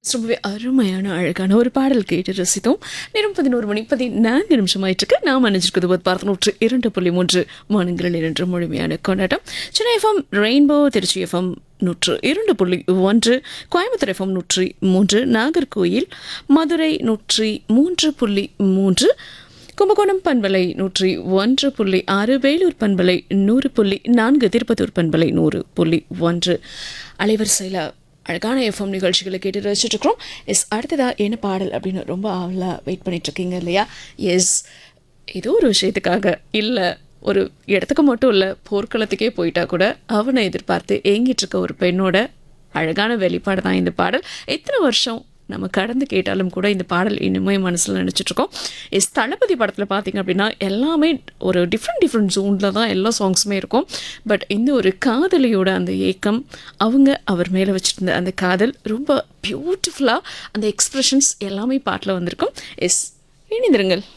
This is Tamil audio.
ரொம்பவே அருமையான அழகான ஒரு பாடல் கேட்டு ரசித்தோம் நேரம் பதினோரு மணி பதினான்கு நிமிஷம் ஆயிட்டிருக்கு நாம் அணிஞ்சிருக்கிறது ஒரு பார்த்து நூற்று இரண்டு புள்ளி மூன்று மாநிலங்களில் என்று முழுமையான கொண்டாட்டம் Chennai FM Rainbow Tiruchi FM நூற்று இரண்டு புள்ளி ஒன்று கோயம்புத்தூர் எஃப்எம் நூற்றி மூன்று நாகர்கோயில் மதுரை நூற்றி மூன்று புள்ளி மூன்று கும்பகோணம் பண்பலை நூற்றி ஒன்று புள்ளி ஆறு வேலூர் பண்பலை நூறு புள்ளி நான்கு திருப்பத்தூர் பண்பலை நூறு புள்ளி ஒன்று அலைவரிசையில் அழகான எஃப்எம் நிகழ்ச்சிகளை கேட்டு ரசிச்சுட்டு இருக்கிறோம் எஸ் அடுத்ததா என்ன பாடல் அப்படின்னு ரொம்ப ஆவலாக வெயிட் பண்ணிட்டு இருக்கீங்க இல்லையா எஸ் ஏதோ ஒரு விஷயத்துக்காக இல்லை ஒரு இடத்துக்கு மட்டும் இல்லை போர்க்களத்துக்கே போயிட்டா கூட அவனை எதிர்பார்த்து ஏங்கிட்டு இருக்க ஒரு பெண்ணோட அழகான வெளிப்பாடு தான் இந்த பாடல் எத்தனை வருஷம் நம்ம கடந்து கேட்டாலும் கூட இந்த பாடல் இன்னுமே மனசில் நினச்சிட்ருக்கோம் எஸ் தளபதி படத்தில் பார்த்தீங்க அப்படின்னா எல்லாமே ஒரு டிஃப்ரெண்ட் டிஃப்ரெண்ட் ஜோனில் தான் எல்லா சாங்ஸுமே இருக்கும் பட் இந்த ஒரு காதலியோட அந்த ஏக்கம் அவங்க அவர் மேலே வச்சுருந்த அந்த காதல் ரொம்ப பியூட்டிஃபுல்லாக அந்த எக்ஸ்ப்ரெஷன்ஸ் எல்லாமே பாட்டில் வந்திருக்கும் எஸ் இணைந்திருங்கள்